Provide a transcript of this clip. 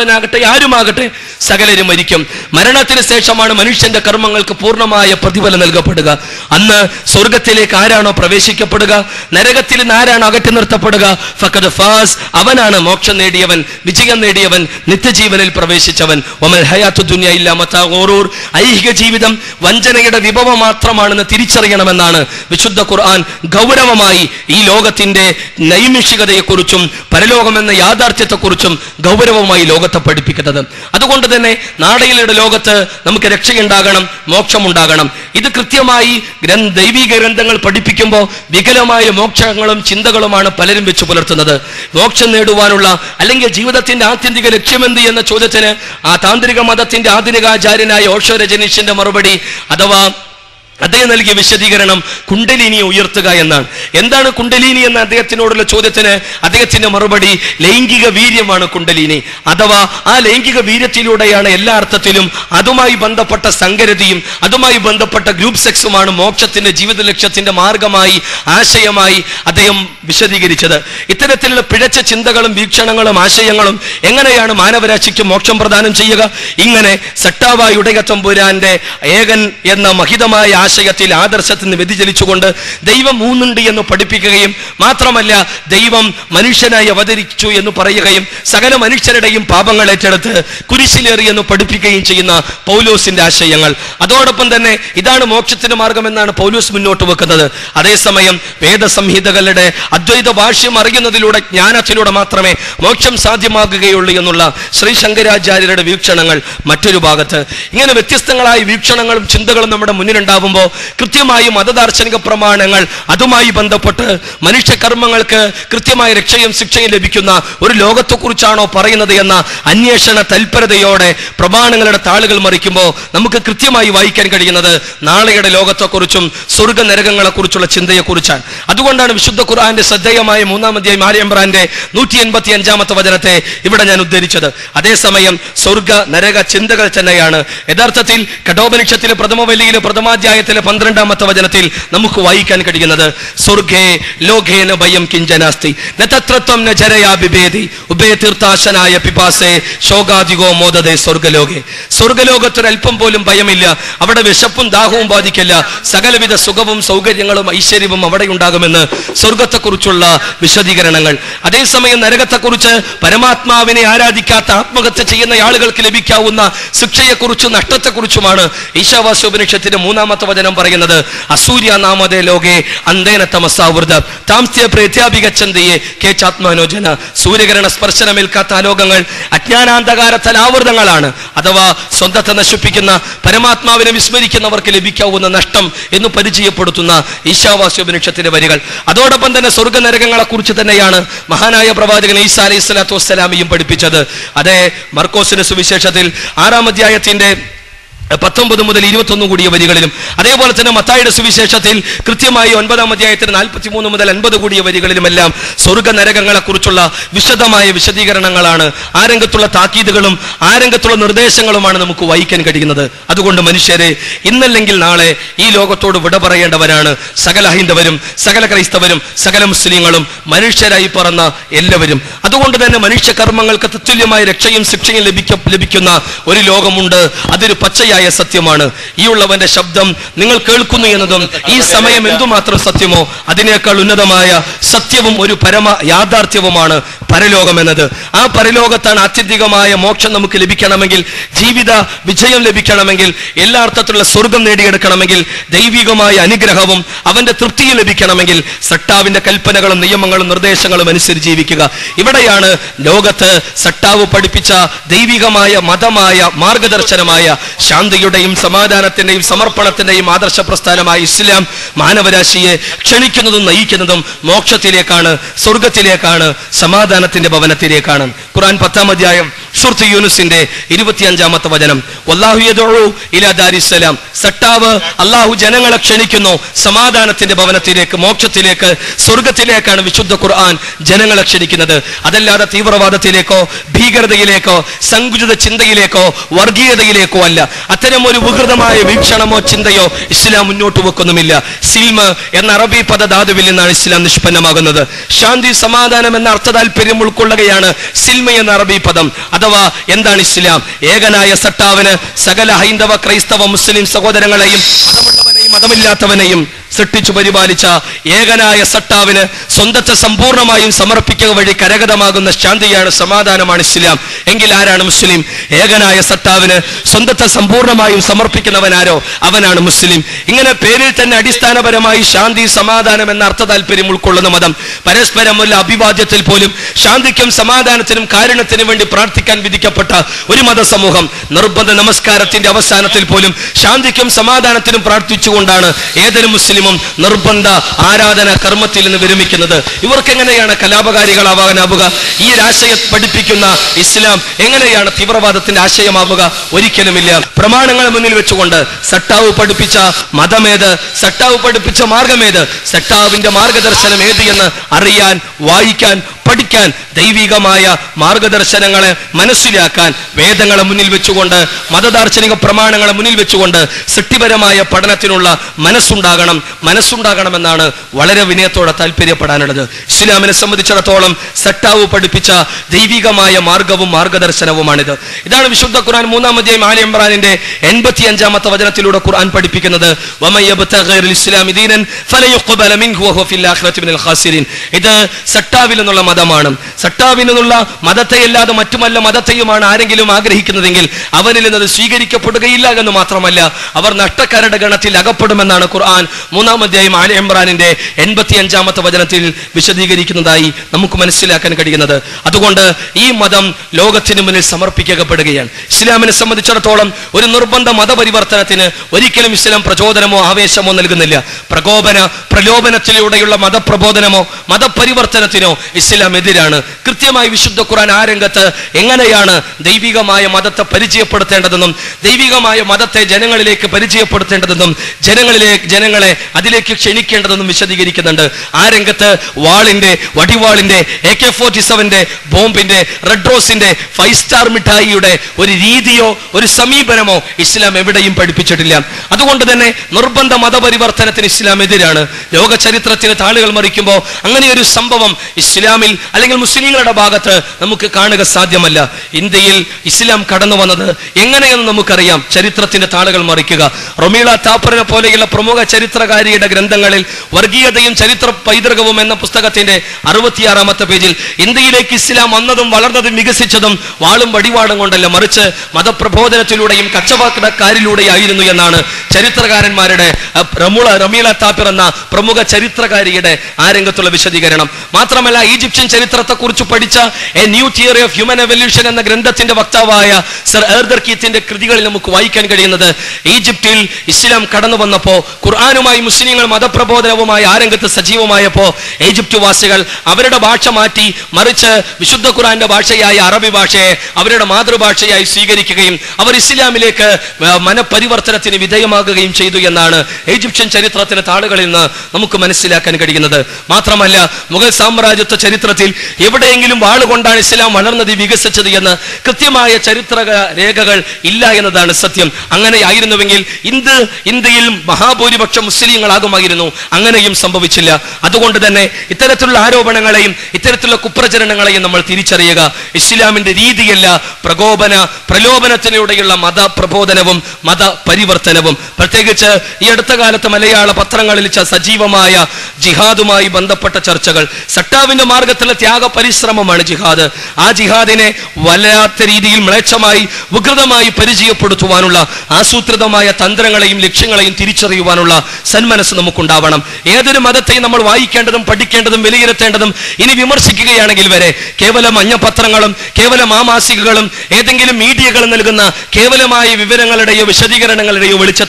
പാവപ്പെട്ടവനാകട്ടെ ആരുമാകട്ടെ സകലരും മരിക്കും മരണത്തിന് ശേഷമാണ് മനുഷ്യന്റെ കർമ്മങ്ങൾക്ക് പൂർണ്ണമായ പ്രതിഫലം നൽകപ്പെടുക അന്ന് സ്വർഗത്തിലേക്ക് ആരാണോ പ്രവേശിക്കപ്പെടുക നരകത്തിൽ നിന്ന് ആരാണ് അകറ്റി നിർത്തപ്പെടുക ഫഖദ് ഫാസ് അവനാണ് മോക്ഷം നേടിയവൻ വിജയം നേടിയവൻ നിത്യജീവനിൽ പ്രവേശിച്ചവൻ ഒമൽ ഹയാത്തു ദുനിയ ഇല്ല മത്താ ഗുറൂർ ഐഹിക ജീവിതം വഞ്ചനയുടെ വിഭവം മാത്രമാണെന്ന് തിരിച്ചറിയണമെന്നാണ് വിശുദ്ധ ഖുർആൻ ഗൗരവമായി ഈ ലോകത്തിന്റെ നൈമിഷികതയെക്കുറിച്ചും പരലോകമെന്ന യാഥാർത്ഥ്യത്തെക്കുറിച്ചും ഗൗരവമായി ലോകത്തെ പഠിപ്പിക്കുന്നത് അതുകൊണ്ട് തന്നെ നാളെയുടെ ലോകത്ത് നമുക്ക് രക്ഷയുണ്ടാകണം മോക്ഷമുണ്ടാകണം ഇത് കൃത്യമായി ഗ്രന്ഥ ദൈവിക ഗ്രന്ഥങ്ങൾ പഠിപ്പിക്കുമ്പോൾ വികലമായ മോക്ഷങ്ങളും ചിന്തകളുമാണ് പലരും വെച്ച് പുലർത്തുന്നത് മോക്ഷം നേടുവാനുള്ള അല്ലെങ്കിൽ ജീവിതത്തിന്റെ ആത്യന്തിക ലക്ഷ്യമെന്ത് എന്ന ചോദ്യത്തിന് ആ താന്ത്രിക മതത്തിന്റെ ആധുനികാചാര്യനായ ഓഷോ രജനീഷിന്റെ മറുപടി അഥവാ അദ്ദേഹം നൽകിയ വിശദീകരണം കുണ്ടലിനിയെ ഉയർത്തുക എന്നാണ് എന്താണ് കുണ്ടലിനി എന്ന അദ്ദേഹത്തിനോടുള്ള ചോദ്യത്തിന് അദ്ദേഹത്തിന്റെ മറുപടി ലൈംഗിക വീര്യമാണ് കുണ്ടലിനി അഥവാ ആ ലൈംഗിക വീര്യത്തിലൂടെയാണ് എല്ലാ അർത്ഥത്തിലും അതുമായി ബന്ധപ്പെട്ട സങ്കരതയും അതുമായി ബന്ധപ്പെട്ട ഗ്രൂപ്പ് സെക്സുമാണ് മോക്ഷത്തിന്റെ ജീവിത ലക്ഷ്യത്തിന്റെ മാർഗമായി ആശയമായി അദ്ദേഹം വിശദീകരിച്ചത് ഇത്തരത്തിലുള്ള പിഴച്ച ചിന്തകളും വീക്ഷണങ്ങളും ആശയങ്ങളും എങ്ങനെയാണ് മാനവരാശിക്ക് മോക്ഷം പ്രദാനം ചെയ്യുക ഇങ്ങനെ സട്ടാവായ ഉടയത്തമ്പുരാന്റെ ഏകൻ എന്ന മഹിതമായ ആശയത്തിൽ ആദർശത്തിൽ നിന്ന് വ്യതിചലിച്ചുകൊണ്ട് ദൈവം മൂന്നുണ്ട് എന്ന് പഠിപ്പിക്കുകയും മാത്രമല്ല ദൈവം മനുഷ്യനായി അവതരിച്ചു എന്ന് പറയുകയും സകല മനുഷ്യരുടെയും പാപങ്ങൾ ഏറ്റെടുത്ത് കുരിശിലേറി എന്ന് പഠിപ്പിക്കുകയും ചെയ്യുന്ന പൗലോസിന്റെ ആശയങ്ങൾ അതോടൊപ്പം തന്നെ ഇതാണ് മോക്ഷത്തിന്റെ മാർഗം എന്നാണ് പൗലോസ് മുന്നോട്ട് വെക്കുന്നത് അതേസമയം വേദസംഹിതകളുടെ അദ്വൈത ഭാഷ്യം അറിയുന്നതിലൂടെ ജ്ഞാനത്തിലൂടെ മാത്രമേ മോക്ഷം സാധ്യമാകുകയുള്ളൂ എന്നുള്ള ശ്രീ ശങ്കരാചാര്യരുടെ വീക്ഷണങ്ങൾ മറ്റൊരു ഭാഗത്ത് ഇങ്ങനെ വ്യത്യസ്തങ്ങളായ വീക്ഷണങ്ങളും ചിന്തകളും നമ്മുടെ മുന്നിലുണ്ടാവുമ്പോൾ കൃത്യമായി മതദാർശനിക പ്രമാണങ്ങൾ അതുമായി ബന്ധപ്പെട്ട് മനുഷ്യകർമ്മങ്ങൾക്ക് കൃത്യമായ രക്ഷയും ശിക്ഷയും ലഭിക്കുന്ന ഒരു ലോകത്തെക്കുറിച്ചാണോ പറയുന്നത് എന്ന അന്വേഷണ തൽപരതയോടെ പ്രമാണങ്ങളുടെ താളുകൾ മറിക്കുമ്പോൾ നമുക്ക് കൃത്യമായി വായിക്കാൻ കഴിയുന്നത് നാളെയുടെ ലോകത്തെക്കുറിച്ചും സ്വർഗ നരകങ്ങളെക്കുറിച്ചുള്ള ചിന്തയെക്കുറിച്ചാണ് അതുകൊണ്ടാണ് വിശുദ്ധ ഖുർആന്റെ ശ്രദ്ധേയമായ മൂന്നാം അധ്യായം ആര്യംബ്രാന്റെ നൂറ്റി എൺപത്തി അഞ്ചാമത്തെ വചനത്തെ ഇവിടെ ഞാൻ ഉദ്ധരിച്ചത് അതേസമയം സ്വർഗ നരക ചിന്തകൾ തന്നെയാണ് യഥാർത്ഥത്തിൽ കഠോപനിഷത്തിലെ പ്രഥമ വലിയിലെ പ്രഥമാധ്യായത്തിലെ പന്ത്രണ്ടാമത്തെ വചനത്തിൽ നമുക്ക് വായിക്കാൻ കഴിയുന്നത് സ്വർഗേ ലോകേന ഭയം കിഞ്ചനാസ്തി നതത്രത്വം ന ജരയാ ബിഭേദി ഉഭയ തീർത്ഥാശനായ പിപാസേ ശോകാദികോ മോദതേ സ്വർഗലോകെ സ്വർഗലോകത്തൊരു അല്പം പോലും ഭയമില്ല അവിടെ വിശപ്പും ദാഹവും ബാധിക്കില്ല സകലവിധ സുഖവും സൗകര്യങ്ങളും ഐശ്വര്യവും അവിടെ ഉണ്ടാകുമെന്ന് സ്വർഗത്തെക്കുറിച്ചുള്ള വിശദീകരണങ്ങൾ അതേസമയം നരകത്തെക്കുറിച്ച് പരമാത്മാവിനെ ആരാധിക്കാത്ത ആത്മഹത്യ ചെയ്യുന്ന ആളുകൾക്ക് ലഭിക്കാവുന്ന ശിക്ഷയെക്കുറിച്ചും നഷ്ടത്തെക്കുറിച്ചുമാണ് ഈശാവാസ്യോപനിഷത്തിന്റെ മൂന്നാമത്തെ വചനം പറയുന്നത് അസൂര്യ നാമതേ ലോകെ അന്തേന തമസാവൃത താംസ്യ പ്രത്യാപികച്ചന്തയെ കേച്ചാത്മാനോജന സൂര്യകിരണ സ്പർശനമേൽക്കാത്ത ആലോകങ്ങൾ അജ്ഞാനാന്ധകാരത്താൽ ആവൃതങ്ങളാണ് അഥവാ സ്വന്തത്തെ നശിപ്പിക്കുന്ന പരമാത്മാവിനെ വിസ്മരിക്കുന്നവർക്ക് ലഭിക്കാവുന്ന നഷ്ടം എന്ന് പരിചയപ്പെടുത്തുന്ന ഈശാവാസ്യോപനിഷത്തിന്റെ വരികൾ അതോടൊപ്പം തന്നെ സ്വർഗ നരകങ്ങളെ കുറിച്ച് തന്നെയാണ് മഹാനായ പ്രവാചകൻ ഈസാ അലൈഹി സ്വലാത്തു വസ്സലാമിയും പഠിപ്പിച്ചത് അതേ മർക്കോസിന്റെ സുവിശേഷത്തിൽ ആറാം അധ്യായത്തിന്റെ പത്തൊമ്പത് മുതൽ ഇരുപത്തൊന്ന് കൂടിയ വരികളിലും അതേപോലെ തന്നെ മത്തായുടെ സുവിശേഷത്തിൽ കൃത്യമായി ഒൻപതാം അധ്യായത്തിന് നാൽപ്പത്തി മൂന്ന് മുതൽ അൻപത് കൂടിയ വരികളിലുമെല്ലാം സ്വർഗ നരകങ്ങളെ കുറിച്ചുള്ള വിശദമായ വിശദീകരണങ്ങളാണ് ആ രംഗത്തുള്ള താക്കീതുകളും ആ രംഗത്തുള്ള നിർദ്ദേശങ്ങളുമാണ് നമുക്ക് വായിക്കാൻ കഴിയുന്നത് അതുകൊണ്ട് മനുഷ്യരെ ഇന്നല്ലെങ്കിൽ നാളെ ഈ ലോകത്തോട് വിട പറയേണ്ടവരാണ് സകല ഹൈന്ദവരും സകല ക്രൈസ്തവരും സകല മുസ്ലിങ്ങളും മനുഷ്യരായി പറന്ന എല്ലാവരും അതുകൊണ്ട് തന്നെ മനുഷ്യ കർമ്മങ്ങൾക്ക് തത്തുല്യമായ രക്ഷയും ശിക്ഷയും ലഭിക്ക ലഭിക്കുന്ന ഒരു ലോകമുണ്ട് അതൊരു പച്ചയായ സത്യമാണ് ഈ ഉള്ളവന്റെ ശബ്ദം നിങ്ങൾ കേൾക്കുന്നു എന്നതും ഈ സമയം എന്തുമാത്രം സത്യമോ അതിനേക്കാൾ ഉന്നതമായ സത്യവും ഒരു പരമ യാഥാർത്ഥ്യവുമാണ് പരലോകം എന്നത് ആ പരലോകത്താണ് ആത്യന്തികമായ മോക്ഷം നമുക്ക് ലഭിക്കണമെങ്കിൽ ജീവിത വിജയം ലഭിക്കണമെങ്കിൽ എല്ലാ അർത്ഥത്തിലുള്ള സ്വർഗം നേടിയെടുക്കണമെങ്കിൽ ദൈവികമായ അനുഗ്രഹവും അവന്റെ തൃപ്തിയും ലഭിക്കണമെങ്കിൽ സട്ടാവിന്റെ കൽപ്പനകളും നിയമങ്ങളും നിർദ്ദേശങ്ങളും അനുസരിച്ച് ജീവിക്കുക ഇവിടെയാണ് ലോകത്ത് സട്ടാവ് പഠിപ്പിച്ച ദൈവികമായ മതമായ മാർഗദർശനമായ ശാന്തിയുടെയും സമാധാനത്തിന്റെയും സമർപ്പണത്തിന്റെയും ആദർശ പ്രസ്ഥാനമായ ഇസ്ലാം മാനവരാശിയെ ക്ഷണിക്കുന്നതും നയിക്കുന്നതും മോക്ഷത്തിലേക്കാണ് സ്വർഗത്തിലേക്കാണ് സമാധാനത്തിന്റെ ഭവനത്തിലേക്കാണ് ഖുർആൻ പത്താം അധ്യായം സുഹൃത്ത് യൂനുസിന്റെ ഇരുപത്തിയഞ്ചാമത്തെ വചനം വല്ലാഹു യദഉ ഇലാ ദാരിസ്സലാം സട്ടാവ് അള്ളാഹു ജനങ്ങളെ ക്ഷണിക്കുന്നു സമാധാനത്തിന്റെ ഭവനത്തിലേക്ക് മോക്ഷത്തിലേക്ക് സ്വർഗത്തിലേക്കാണ് വിശുദ്ധ ഖുർആൻ ജനങ്ങളെ ക്ഷണിക്കുന്നത് അതല്ലാതെ തീവ്രവാദത്തിലേക്കോ ഭീകരതയിലേക്കോ സങ്കുചിത ചിന്തയിലേക്കോ വർഗീയതയിലേക്കോ അല്ല അത്തരം ഒരു വികൃതമായ വീക്ഷണമോ ചിന്തയോ ഇസ്ലാം മുന്നോട്ട് വെക്കുന്നുമില്ല സിൽമ എന്ന അറബി പദധാതുവിൽ നിന്നാണ് ഇസ്ലാം നിഷ്പന്നമാകുന്നത് ശാന്തി സമാധാനം എന്ന അർത്ഥ താല്പര്യം ഉൾക്കൊള്ളുകയാണ് സിൽമ എന്ന അറബി പദം അഥവാ എന്താണ് ഇസ്ലാം ഏകനായ സട്ടാവിന് സകല ഹൈന്ദവ ക്രൈസ്തവ മുസ്ലിം സഹോദരങ്ങളെയും മതമുള്ളവനെയും മതമില്ലാത്തവനെയും സൃഷ്ടിച്ചു പരിപാലിച്ച ഏകനായ സട്ടാവിന് സ്വന്തത്തെ സമ്പൂർണ്ണമായും സമർപ്പിക്കുക വഴി കരഗതമാകുന്ന ശാന്തിയാണ് സമാധാനമാണ് ഇസ്ലാം എങ്കിൽ ആരാണ് മുസ്ലിം ഏകനായ സട്ടാവിന് സ്വന്തത്തെ സമ്പൂർണ്ണമായും സമർപ്പിക്കുന്നവനാരോ അവനാണ് മുസ്ലിം ഇങ്ങനെ പേരിൽ തന്നെ അടിസ്ഥാനപരമായി ശാന്തി സമാധാനം എന്ന അർത്ഥ താല്പര്യം ഉൾക്കൊള്ളുന്ന മതം പരസ്പരമുള്ള അഭിവാദ്യത്തിൽ പോലും ശാന്തിക്കും സമാധാനത്തിനും കാരണത്തിനും വേണ്ടി പ്രാർത്ഥിക്കാൻ വിധിക്കപ്പെട്ട ഒരു മതസമൂഹം നിർബന്ധ നമസ്കാരത്തിന്റെ അവസാനത്തിൽ പോലും ശാന്തിക്കും സമാധാനത്തിനും പ്രാർത്ഥിച്ചുകൊണ്ടാണ് ഏതൊരു മുസ്ലിമും നിർബന്ധ ആരാധന കർമ്മത്തിൽ നിന്ന് വിരമിക്കുന്നത് ഇവർക്ക് എങ്ങനെയാണ് കലാപകാരികളാവാനാവുക ഈ ഒരു ആശയം പഠിപ്പിക്കുന്ന ഇസ്ലാം എങ്ങനെയാണ് തീവ്രവാദത്തിന്റെ ആശയമാവുക ഒരിക്കലുമില്ല പ്രമാണങ്ങളെ മുന്നിൽ വെച്ചുകൊണ്ട് സട്ടാവ് പഠിപ്പിച്ച മതമേത് സട്ടാവ് പഠിപ്പിച്ച മാർഗമേത് സട്ടാവിന്റെ മാർഗദർശനം ഏത് എന്ന് അറിയാൻ വായിക്കാൻ പഠിക്കാൻ ദൈവികമായ മാർഗദർശനങ്ങളെ മനസ്സിലാക്കാൻ വേദങ്ങളെ മുന്നിൽ വെച്ചുകൊണ്ട് മതദാർശനിക പ്രമാണങ്ങളെ മുന്നിൽ വെച്ചുകൊണ്ട് സൃഷ്ടിപരമായ പഠനത്തിനുള്ള മനസ്സുണ്ടാകണം മനസ്സുണ്ടാകണമെന്നാണ് വളരെ വിനയത്തോടെ താല്പര്യപ്പെടാനുള്ളത് ഇസ്ലാമിനെ സംബന്ധിച്ചിടത്തോളം സട്ടാവ് പഠിപ്പിച്ച ദൈവികമായ മാർഗവും മാർഗദർശനവുമാണിത് ഇതാണ് വിശുദ്ധ ഖുർആൻ മൂന്നാം അധ്യായം ആലി ഇമ്രാനിന്റെ എൺപത്തി അഞ്ചാമത്തെ വചനത്തിലൂടെ ഖുർആൻ പഠിപ്പിക്കുന്നത് വമൻ യബ്തഗി ഗൈറൽ ഇസ്ലാമി ദീനൻ ഫലയുഖ്ബല മിൻഹു വഹുവ ഫിൽ ആഖിറതി മിനൽ ഖാസിരീൻ ഇത് സട്ടാവിൽ നിന്നുള്ള മതമാണ് സട്ടാവിൽ നിന്നുള്ള മതത്തെ അല്ലാതെ മറ്റുമല്ല മതത്തെയുമാണ് ആരെങ്കിലും ആഗ്രഹിക്കുന്നതെങ്കിൽ അവനിൽ നിന്ന് അത് സ്വീകരിക്കപ്പെടുകയില്ല എന്ന് മാത്രമല്ല അവർ നഷ്ടക്കാരുടെ ഗണത്തിൽ അകപ്പെടുമെന്നാണ് ഖുർആൻ മൂന്നാം അധ്യായം ആലി ഇമ്രാനിന്റെ എൺപത്തി അഞ്ചാമത്തെ വചനത്തിൽ വിശദീകരിക്കുന്നതായി നമുക്ക് മനസ്സിലാക്കാൻ കഴിയുന്നത് അതുകൊണ്ട് ഈ മതം ലോകത്തിന് മുന്നിൽ സമർപ്പിക്കപ്പെടുകയാണ് ഇസ്ലാമിനെ സംബന്ധിച്ചിടത്തോളം ഒരു നിർബന്ധ മതപരിവർത്തനത്തിന് ഒരിക്കലും ഇസ്ലാം പ്രചോദനമോ ആവേശമോ നൽകുന്നില്ല പ്രകോപന പ്രലോഭനത്തിലൂടെയുള്ള മതപ്രബോധനമോ മതപരിവർത്തനത്തിനോ ഇസ്ലാം എതിരാണ് കൃത്യമായി വിശുദ്ധ ഖുർആൻ ആ രംഗത്ത് എങ്ങനെയാണ് ദൈവികമായ മതത്തെ പരിചയപ്പെടുത്തേണ്ടതെന്നും ദൈവികമായ മതത്തെ ജനങ്ങളിലേക്ക് പരിചയപ്പെടുത്തേണ്ടതെന്നും ജനങ്ങളിലെ ജനങ്ങളെ അതിലേക്ക് ക്ഷണിക്കേണ്ടതെന്നും വിശദീകരിക്കുന്നുണ്ട് ആ രംഗത്ത് വാളിന്റെ വടിവാളിന്റെ എ കെ ഫോർട്ടി സെവന്റെ ബോംബിന്റെ റെഡ് റോസിന്റെ ഫൈവ് സ്റ്റാർ മിഠായിയുടെ ഒരു രീതിയോ ഒരു സമീപനമോ ഇസ്ലാം എവിടെയും പഠിപ്പിച്ചിട്ടില്ല അതുകൊണ്ട് തന്നെ നിർബന്ധ മതപരിവർത്തനത്തിന് ഇസ്ലാം എതിരാണ് ലോക ചരിത്രത്തിന് താളുകൾ മറിക്കുമ്പോൾ അങ്ങനെ ഒരു സംഭവം ഇസ്ലാമിൽ അല്ലെങ്കിൽ മുസ്ലിങ്ങളുടെ ഭാഗത്ത് നമുക്ക് കാണുക സാധ്യമല്ല ഇന്ത്യയിൽ ഇസ്ലാം കടന്നു വന്നത് എങ്ങനെയെന്ന് നമുക്കറിയാം ചരിത്രത്തിന്റെ താളുകൾ മറിക്കുക റൊമീള താപ്പറിനെ പോലെയുള്ള പ്രമുഖ ചരിത്രകാരിയുടെ ഗ്രന്ഥങ്ങളിൽ വർഗീയതയും ചരിത്ര പൈതൃകവും എന്ന പുസ്തകത്തിന്റെ അറുപത്തിയാറാമത്തെ പേജിൽ ഇന്ത്യയിലേക്ക് ഇസ്ലാം വന്നതും വളർന്നതും വികസിച്ചതും വാളും വടിവാളും കൊണ്ടല്ല മറിച്ച് മതപ്രബോധനത്തിലൂടെയും കച്ചവടക്കാരിലൂടെയായിരുന്നു എന്നാണ് ചരിത്രകാരന്മാരുടെ അഹ്, റമുള റമീള താപ്പിർ എന്ന പ്രമുഖ ചരിത്രകാരിയുടെ ആ രംഗത്തുള്ള വിശദീകരണം മാത്രമല്ല ഈജിപ്ഷ്യൻ ചരിത്രത്തെക്കുറിച്ച് പഠിച്ച a new theory of human evolution എന്ന ഗ്രന്ഥത്തിന്റെ വക്താവായ സർ ഏർദർ കീത്തിന്റെ കൃതികളിൽ നമുക്ക് വായിക്കാൻ കഴിയുന്നത് ഈജിപ്തിൽ ഇസ്ലാം കടന്നു വന്നപ്പോ ഖുർആാനുമായി മുസ്ലിങ്ങൾ മതപ്രബോധനവുമായി ആ രംഗത്ത് സജീവമായപ്പോ ഈജിപ്ത് വാസികൾ അവരുടെ ഭാഷ മാറ്റി മറിച്ച് വിശുദ്ധ ഖുർആന്റെ ഭാഷയായ അറബി ഭാഷയെ അവരുടെ മാതൃഭാഷയായി സ്വീകരിക്കുകയും അവർ ഇസ്ലാമിലേക്ക് ആ, മനപരിവർത്തനത്തിന് വിധേയമാകുകയും ചെയ്തു എന്നാണ് ഈജിപ്ഷ്യൻ ചരിത്രത്തിന്റെ താളുകളിൽ നിന്ന് നമുക്ക് മനസ്സിലാക്കാൻ കഴിയുന്നത് മാത്രമല്ല മുഗൾ സാമ്രാജ്യത്വ ചരിത്രത്തിൽ എവിടെയെങ്കിലും വാളുകൊണ്ടാണ് ഇസ്ലാം വളർന്നത് വികസിച്ചത് എന്ന് കൃത്യമായ ചരിത്ര രേഖകൾ ഇല്ല എന്നതാണ് സത്യം അങ്ങനെ ആയിരുന്നുവെങ്കിൽ ഇന്ത്യ ഇന്ത്യയിൽ മഹാഭൂരിപക്ഷം മുസ്ലിങ്ങളാകുമായിരുന്നു അങ്ങനെയും സംഭവിച്ചില്ല അതുകൊണ്ട് തന്നെ ഇത്തരത്തിലുള്ള ആരോപണങ്ങളെയും ഇത്തരത്തിലുള്ള കുപ്രചരണങ്ങളെയും നമ്മൾ തിരിച്ചറിയുക ഇസ്ലാമിന്റെ രീതിയല്ല പ്രകോപന പ്രലോഭനത്തിലൂടെയുള്ള മത പ്രബോധനവും മത പരിവർത്തനവും പ്രത്യേകിച്ച് ഈ അടുത്ത കാലത്ത് മലയാള പത്രങ്ങളിൽ ച- സജീവമായ ജിഹാദുമായി ബന്ധപ്പെട്ട ചർച്ചകൾ സട്ടാവിന്റെ മാർഗത്തിലുള്ള ത്യാഗ പരിശ്രമമാണ് ജിഹാദ് ആ ജിഹാദിനെ വല്ലാത്ത രീതിയിൽ മ്ലേച്ഛമായി വികൃതമായി പരിചയപ്പെടുത്തുവാനുള്ള ആസൂത്രിതമായ തന്ത്രങ്ങളെയും ലക്ഷ്യങ്ങളെയും തിരിച്ചറിയുവാനുള്ള സന്മനസ് നമുക്കുണ്ടാവണം ഏതൊരു മതത്തെയും നമ്മൾ വായിക്കേണ്ടതും പഠിക്കേണ്ടതും വിലയിരുത്തേണ്ടതും ഇനി വിമർശിക്കുകയാണെങ്കിൽ വരെ കേവലം മഞ്ഞപത്രങ്ങളും കേവലം ആമാസികകളും ഏതെങ്കിലും മീഡിയകൾ നൽകുന്ന കേവലമായ വിവരങ്ങളുടെയോ വിശദീകരണങ്ങളുടെയോ വെളിച്ച